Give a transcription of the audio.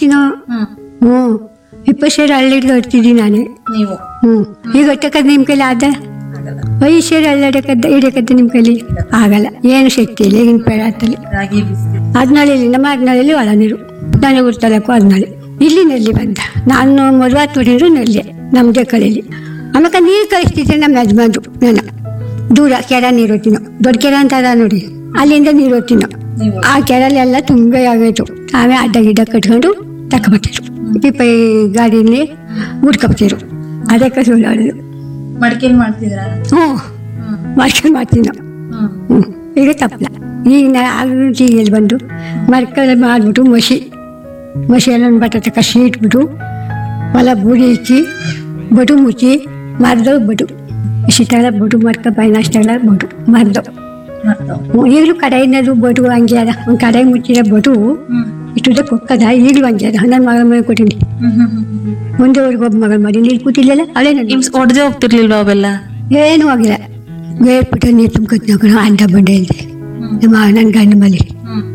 ಹೊಡಿತೀನೋ ಹ್ಮ್ ಹ್ಞೂ ಇಪ್ಪತ್ತು ಸೇರು ಹಳ್ಳಿಡ್ಗೆ ಹೊಡ್ತಿದ್ದಿ ನಾನೇ ನೀವು ಹ್ಞೂ ಈಗ ಹೊಟ್ಟಕ್ಕದ್ದು ನಿಮ್ಮ ಕೈಲಿ ಆದ ಆಗಲ್ಲ ಐದು ಸೇರು ಹಳ್ಳಡಕ್ಕದ್ದು ಹಿಡಿಯಕ್ಕದ್ದು ನಿಮ್ಮ ಕೈಲಿ ಆಗಲ್ಲ ಏನು ಶಕ್ತಿ ಇಲ್ಲ ಈಗಿನ ಪೇಡಾತಲ್ಲಿ ರಾಗಿ ಬಿಸಿ ಹದಿನಾಳಲ್ಲಿ ನಮ್ಮ ಹದಿನಾಳಲ್ಲಿ ಒಳ ನೀರು ನನಗೆ ಉರ್ತಲಕ್ಕೂ ಹದಿನಾಳು ಇಲ್ಲಿ ನೆಲ್ಲಿ ಬಂದ ನಾನು ಮದುವೆ ತೊಡಿದ್ರು ನೆಲ್ಲಿ ನಮ್ಮದೇ ಕಳೀಲಿ ಆಮೇಲೆ ನೀರು ಕಳಿಸ್ತಿದ್ದೆ ನಮ್ಮ ಯಜಮಾನ್ರು ನಾನು ದೂರ ಕೆರೆ ನೀರು ಹೊತ್ತಿನೋ ದೊಡ್ಡ ಕೆರೆ ಅಂತ ಅದ ನೋಡಿ ಅಲ್ಲಿಂದ ನೀರು ಹೊತ್ತಿನೋ ನೀವು ಆ ಕೆರೆಲೆಲ್ಲ ತುಂಬ ಆಗೋಯ್ತು ಆಮೇಲೆ ಅಡ್ಡ ಗಿಡ್ಡ ಕಟ್ಕೊಂಡು ತಕೊಬತ್ತಿರು ಪಿಪ್ಪೈ ಗಾಡಿಯಲ್ಲಿ ಮುಡ್ಕೊಬತ್ತಿರು ಅದಕ್ಕೆ ಸುಳ್ಳಾಡೋದು ಮಡಿಕೆಲ್ ಮಾಡ್ತಿದ್ರ ಹ್ಞೂ ಹ್ಮ್ ಮಾಡ್ಕೊಂಡು ಮಾಡ್ತೀನಿ ನಾವು ಹ್ಮ್ ಹ್ಞೂ ಈಗ ತಪ್ಪಲ ಈಗ ನಾ ಆಗಲೂ ಟೀಗೆಲ್ಲಿ ಬಂದು ಮರ್ಕಲ್ಲಿ ಮಾಡಿಬಿಟ್ಟು ಮಸಿ ಮಸಿ ಎಲ್ಲ ಬಟಾಟೆ ಕಸಿ ಇಟ್ಬಿಟ್ಟು ಹೊಲ ಬೂಡಿ ಇಕ್ಕಿ ಬಟು ಮುಚ್ಚಿ ಮರ್ದವ್ ಬಟು ಇಷ್ಟಾಗ ಬಟು ಮರ್ಕ ಬೈನ ಅಷ್ಟಾಗ ಬಟು ಮರ್ದವ್ ಮಾಡ್ತಾವ್ ಈಗಲೂ ಕಡೆಯಿಂದದು ಬಟು ಹಂಗೆ ಅದ ಒಂದು ಕಡೆ ಮುಚ್ಚಿದ ಬಟು ಹ್ಮ್ ಇಷ್ಟುದ ಕೊಕ್ಕದ ಈಗಲೂ ಹಂಗೆ ಅದ ನನ್ನ ಮಗಳ ಮನೆ ಕೊಟ್ಟಿನಿ ಹ್ಮ್ ಹ್ಮ್ ಹ್ಮ್ ಒಂದೂವರೆಗೆ ಒಬ್ಬ ಮಗಳ ಮಾಡಿ ನೀರು ಕೂತಿಲ್ಲಲ್ಲ ಅವಳೇ ನನ್ನ ನಿಮ್ ಒಡ್ದೆ ಹೋಗ್ತಿರ್ಲಿಲ್ವಾ ಅವೆಲ್ಲ ಏನೂ ಆಗಿಲ್ಲ ಬೇರ್ಬಿಟ್ಟು ನೀರು ತುಂಬ್ಕೊತ್ ನಾವು ಅಂಡ ಬಂಡೆ ಇಲ್ಲದೆ ನಮ್ಮ ನನ್ನ ಗಂಡ ಮಲಿ